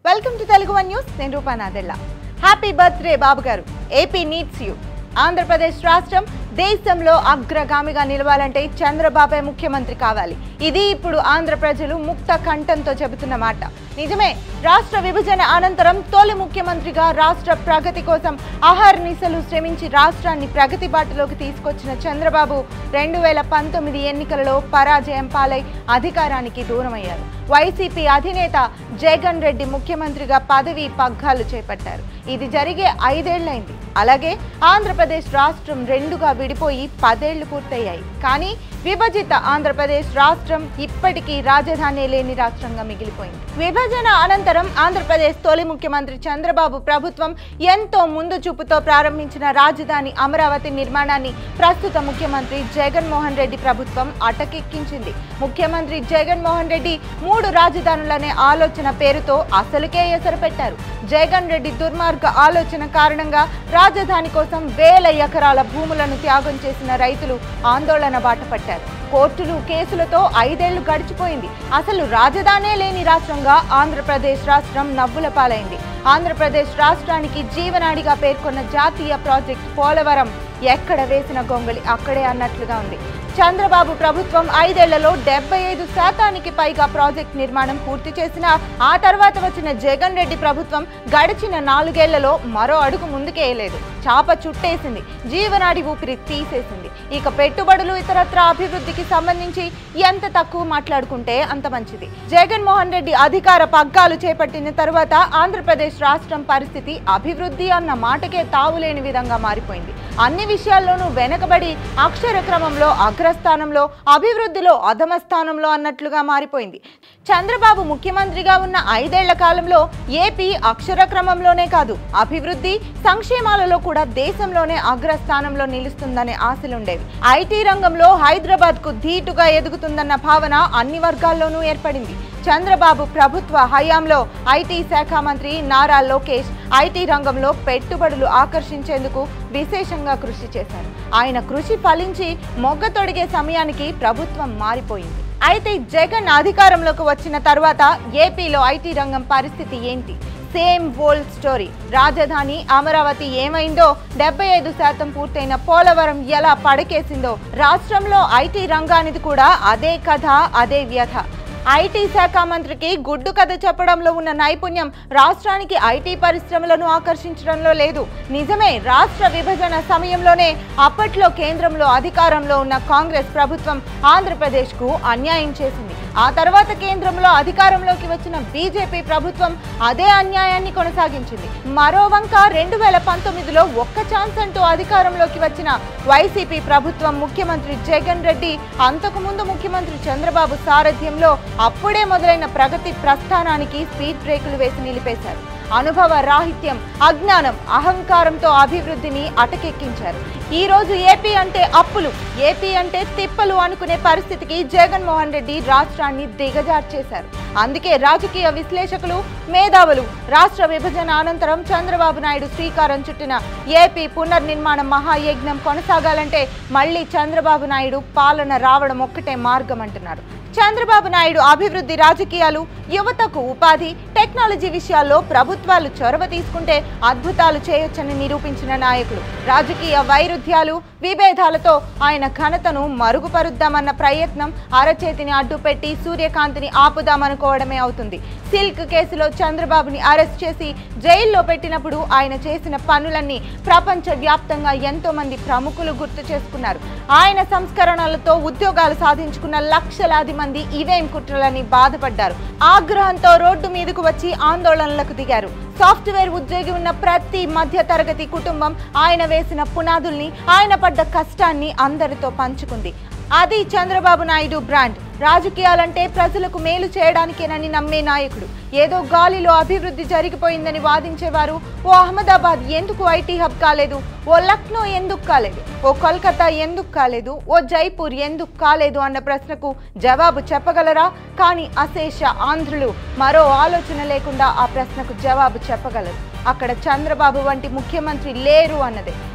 welcome to Telugu one news నేను Rupa Nadella happy birthday Babu గారు AP needs you Andhra Pradesh రాష్ట్రం దేశంలో అగ్రగామిగా నిలవాలంటే చంద్రబాబే ముఖ్యమంత్రి కావాలి ఇది ఇప్పుడు ఆంధ్ర ప్రజలు ముక్త కంఠంతో చెబుతున్న మాట నిజమే రాష్ట్ర విభజన అనంతరం తొలి ముఖ్యమంత్రిగా రాష్ట్ర ప్రగతి కోసం అహర్నిశలు శ్రమించి రాష్ట్రాన్ని ప్రగతి బాటలోకి తీసుకొచ్చిన చంద్రబాబు రెండు వేల పంతొమ్మిది ఎన్నికలలో పరాజయం పాలై అధికారానికి దూరమయ్యారు వైసీపీ అధినేత జగన్ రెడ్డి ముఖ్యమంత్రిగా పదవి పగ్గాలు చేపట్టారు ఇది జరిగే ఐదేళ్లైంది అలాగే ఆంధ్రప్రదేశ్ రాష్ట్రం రెండుగా విడిపోయి పదేళ్లు పూర్తయ్యాయి కానీ విభజిత ఆంధ్రప్రదేశ్ రాష్ట్రం ఇప్పటికీ రాజధాని లేని రాష్ట్రంగా మిగిలిపోయింది విభజన అనంతరం ఆంధ్రప్రదేశ్ తొలి ముఖ్యమంత్రి చంద్రబాబు ప్రభుత్వం ఎంతో ముందు చూపుతో ప్రారంభించిన రాజధాని అమరావతి నిర్మాణాన్ని ప్రస్తుత ముఖ్యమంత్రి జగన్మోహన్ రెడ్డి ప్రభుత్వం అటకెక్కించింది ముఖ్యమంత్రి జగన్మోహన్ రెడ్డి మూడు రాజధానులనే ఆలోచన పేరుతో అసలుకే ఎసరు పెట్టారు జగన్ రెడ్డి దుర్మార్గ ఆలోచన కారణంగా రాజధాని కోసం వేల ఎకరాల భూములను త్యాగం చేసిన రైతులు ఆందోళన బాట పట్టారు కోర్టులు కేసులతో ఐదేళ్లు గడిచిపోయింది అసలు రాజధానే లేని రాష్ట్రంగా ఆంధ్రప్రదేశ్ రాష్ట్రం నవ్వుల పాలైంది ఆంధ్రప్రదేశ్ రాష్ట్రానికి జీవనాడిగా పేర్కొన్న జాతీయ ప్రాజెక్ట్ పోలవరం ఎక్కడ వేసిన గొంగళి అక్కడే అన్నట్లుగా ఉంది చంద్రబాబు ప్రభుత్వం ఐదేళ్లలో డెబ్బై ఐదు శాతానికి పైగా ప్రాజెక్ట్ నిర్మాణం పూర్తి చేసిన ఆ తర్వాత వచ్చిన జగన్ రెడ్డి ప్రభుత్వం గడిచిన నాలుగేళ్లలో మరో అడుగు ముందుకేయలేదు చాప చుట్టేసింది జీవనాడి ఊపిరి తీసేసింది ఇక పెట్టుబడులు ఇతరత్ర అభివృద్ధికి సంబంధించి ఎంత తక్కువ మాట్లాడుకుంటే అంత మంచిది జగన్మోహన్ రెడ్డి అధికార పగ్గాలు చేపట్టిన తర్వాత ఆంధ్రప్రదేశ్ రాష్ట్రం పరిస్థితి అభివృద్ధి అన్న మాటకే తావులేని విధంగా మారిపోయింది అన్ని విషయాల్లోనూ వెనకబడి అక్షర క్రమంలో అగ్రస్థానంలో అభివృద్ధిలో అధమ స్థానంలో అన్నట్లుగా మారిపోయింది చంద్రబాబు ముఖ్యమంత్రిగా ఉన్న ఐదేళ్ల కాలంలో ఏపీ అక్షర క్రమంలోనే కాదు అభివృద్ధి సంక్షేమాలలో కూడా దేశంలోనే అగ్రస్థానంలో నిలుస్తుందనే ఆశలుండేవి ఐటీ రంగంలో హైదరాబాద్ కు ధీటుగా ఎదుగుతుందన్న భావన అన్ని వర్గాల్లోనూ ఏర్పడింది చంద్రబాబు ప్రభుత్వ హయాంలో ఐటీ శాఖ మంత్రి నారా లోకేష్ ఐటీ రంగంలో పెట్టుబడులు ఆకర్షించేందుకు విశేషంగా కృషి చేశారు ఆయన కృషి ఫలించి మొగ్గ తొడిగే సమయానికి ప్రభుత్వం మారిపోయింది అయితే జగన్ అధికారంలోకి వచ్చిన తర్వాత ఏపీలో ఐటీ రంగం పరిస్థితి ఏంటి సేమ్ వరల్డ్ స్టోరీ రాజధాని అమరావతి ఏమైందో డెబ్బై ఐదు శాతం పూర్తయిన పోలవరం ఎలా పడకేసిందో రాష్ట్రంలో ఐటీ రంగానిది కూడా అదే కథ అదే వ్యథ ఐటీ శాఖ మంత్రికి గుడ్డు కథ చెప్పడంలో ఉన్న నైపుణ్యం రాష్ట్రానికి ఐటీ పరిశ్రమలను ఆకర్షించడంలో లేదు నిజమే రాష్ట్ర విభజన సమయంలోనే అప్పట్లో కేంద్రంలో అధికారంలో ఉన్న కాంగ్రెస్ ప్రభుత్వం ఆంధ్రప్రదేశ్కు అన్యాయం చేసింది ఆ తర్వాత కేంద్రంలో అధికారంలోకి వచ్చిన బీజేపీ ప్రభుత్వం అదే అన్యాయాన్ని కొనసాగించింది మరో వంక రెండు వేల పంతొమ్మిదిలో ఒక్క ఛాన్స్ అంటూ అధికారంలోకి వచ్చిన వైసీపీ ప్రభుత్వం ముఖ్యమంత్రి జగన్ రెడ్డి అంతకుముందు ముఖ్యమంత్రి చంద్రబాబు సారథ్యంలో అప్పుడే మొదలైన ప్రగతి ప్రస్థానానికి స్పీడ్ బ్రేకులు వేసి నిలిపేశారు అనుభవ రాహిత్యం అజ్ఞానం అహంకారంతో అభివృద్ధిని అటకెక్కించారు ఈ రోజు ఏపీ అంటే అప్పులు ఏపీ అంటే తిప్పలు అనుకునే పరిస్థితికి జగన్మోహన్ రెడ్డి రాష్ట్రాన్ని దిగజార్చేశారు అందుకే రాజకీయ విశ్లేషకులు మేధావులు రాష్ట్ర విభజన అనంతరం చంద్రబాబు నాయుడు శ్రీకారం చుట్టిన ఏపీ పునర్నిర్మాణ మహాయజ్ఞం కొనసాగాలంటే మళ్ళీ చంద్రబాబు నాయుడు పాలన రావడం ఒక్కటే మార్గం అంటున్నారు చంద్రబాబు నాయుడు అభివృద్ధి రాజకీయాలు యువతకు ఉపాధి టెక్నాలజీ విషయాల్లో ప్రభుత్వాలు చొరవ తీసుకుంటే అద్భుతాలు చేయొచ్చని నిరూపించిన నాయకుడు రాజకీయ వైరుధ్యాలు విభేదాలతో ఆయన ఘనతను మరుగుపరుద్దామన్న ప్రయత్నం అరచేతిని అడ్డుపెట్టి సూర్యకాంతిని ఆపుదామనుకోవడమే అవుతుంది సిల్క్ కేసులో చంద్రబాబుని అరెస్ట్ చేసి జైల్లో పెట్టినప్పుడు ఆయన చేసిన పనులన్నీ ప్రపంచ వ్యాప్తంగా ఎంతో మంది ప్రముఖులు గుర్తు చేసుకున్నారు ఆయన సంస్కరణలతో ఉద్యోగాలు సాధించుకున్న లక్షలాది మంది ఇవేం కుట్రలని బాధపడ్డారు ఆగ్రహంతో రోడ్డు మీదకు వచ్చి ఆందోళనలకు దిగారు సాఫ్ట్వేర్ ఉద్యోగి ఉన్న ప్రతి మధ్య తరగతి కుటుంబం ఆయన వేసిన పునాదుల్ని ఆయన పడ్డ కష్టాన్ని అందరితో పంచుకుంది అది చంద్రబాబు నాయుడు బ్రాండ్ రాజకీయాలంటే ప్రజలకు మేలు చేయడానికేనని నమ్మే నాయకుడు ఏదో గాలిలో అభివృద్ధి జరిగిపోయిందని వాదించేవారు ఓ అహ్మదాబాద్ ఎందుకు ఐటీ హబ్ కాలేదు ఓ లక్నో ఎందుకు కాలేదు ఓ కోల్కతా ఎందుకు కాలేదు ఓ జైపూర్ ఎందుకు కాలేదు అన్న ప్రశ్నకు జవాబు చెప్పగలరా కానీ అశేష ఆంధ్రులు మరో ఆలోచన లేకుండా ఆ ప్రశ్నకు జవాబు చెప్పగలరు అక్కడ చంద్రబాబు వంటి ముఖ్యమంత్రి లేరు అన్నదే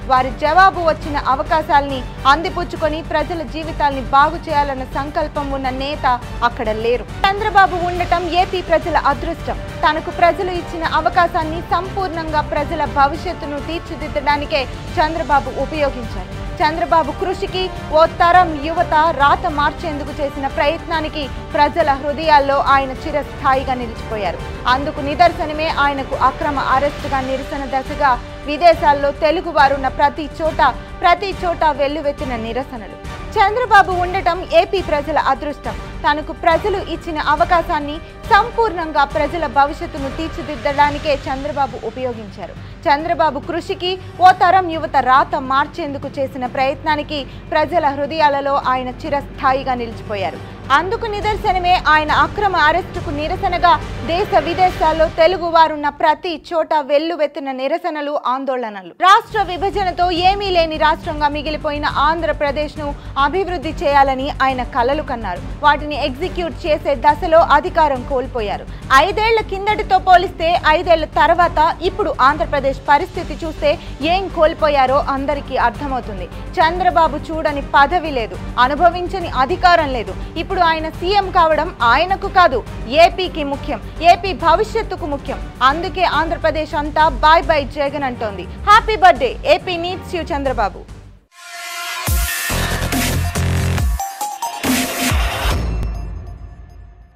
వారి జవాబు వచ్చిన అవకాశాల్ని అందిపుచ్చుకొని ప్రజల జీవితాల్ని బాగు చేయాలన్న సంకల్పం ఉన్న నేత అక్కడ లేరు చంద్రబాబు ఉండటం ఏపీ ప్రజల అదృష్టం తనకు ప్రజలు ఇచ్చిన అవకాశాన్ని సంపూర్ణంగా ప్రజల భవిష్యత్తును తీర్చిదిద్దడానికే చంద్రబాబు ఉపయోగించారు చంద్రబాబు కృషికి ఓ తరం యువత రాత మార్చేందుకు చేసిన ప్రయత్నానికి ప్రజల హృదయాల్లో ఆయన చిరస్థాయిగా నిలిచిపోయారు అందుకు నిదర్శనమే ఆయనకు అక్రమ అరెస్టుగా నిరసన దశగా విదేశాల్లో తెలుగు వారున్న ప్రతి చోట ప్రతి చోట వెల్లువెత్తిన నిరసనలు చంద్రబాబు ఉండటం ఏపీ ప్రజల అదృష్టం తనకు ప్రజలు ఇచ్చిన అవకాశాన్ని సంపూర్ణంగా ప్రజల భవిష్యత్తును తీర్చిదిద్దడానికే చంద్రబాబు ఉపయోగించారు చంద్రబాబు కృషికి ఓ తరం యువత రాత మార్చేందుకు చేసిన ప్రయత్నానికి ప్రజల హృదయాలలో ఆయన చిరస్థాయిగా నిలిచిపోయారు అందుకు నిదర్శనమే ఆయన అక్రమ అరెస్టుకు నిరసనగా దేశ విదేశాల్లో తెలుగు వారున్న ప్రతి చోట వెల్లువెత్తిన నిరసనలు ఆందోళనలు రాష్ట్ర విభజనతో ఏమీ లేని రాష్ట్రంగా మిగిలిపోయిన ఆంధ్రప్రదేశ్ ను అభివృద్ధి చేయాలని ఆయన కలలు కన్నారు వాటిని ఎగ్జిక్యూట్ చేసే దశలో అధికారం కోల్పోయారు ఐదేళ్ల కిందటితో పోలిస్తే ఐదేళ్ల తర్వాత ఇప్పుడు ఆంధ్రప్రదేశ్ పరిస్థితి చూస్తే ఏం కోల్పోయారో అందరికీ అర్థమవుతుంది చంద్రబాబు చూడని పదవి లేదు అనుభవించని అధికారం లేదు ఇప్పుడు ఆయన సీఎం కావడం ఆయనకు కాదు ఏపీకి ముఖ్యం ఏపీ భవిష్యత్తుకు ముఖ్యం అందుకే ఆంధ్రప్రదేశ్ అంతా బాయ్ బై జగన్ అంటోంది happy birthday AP needs you Chandrababu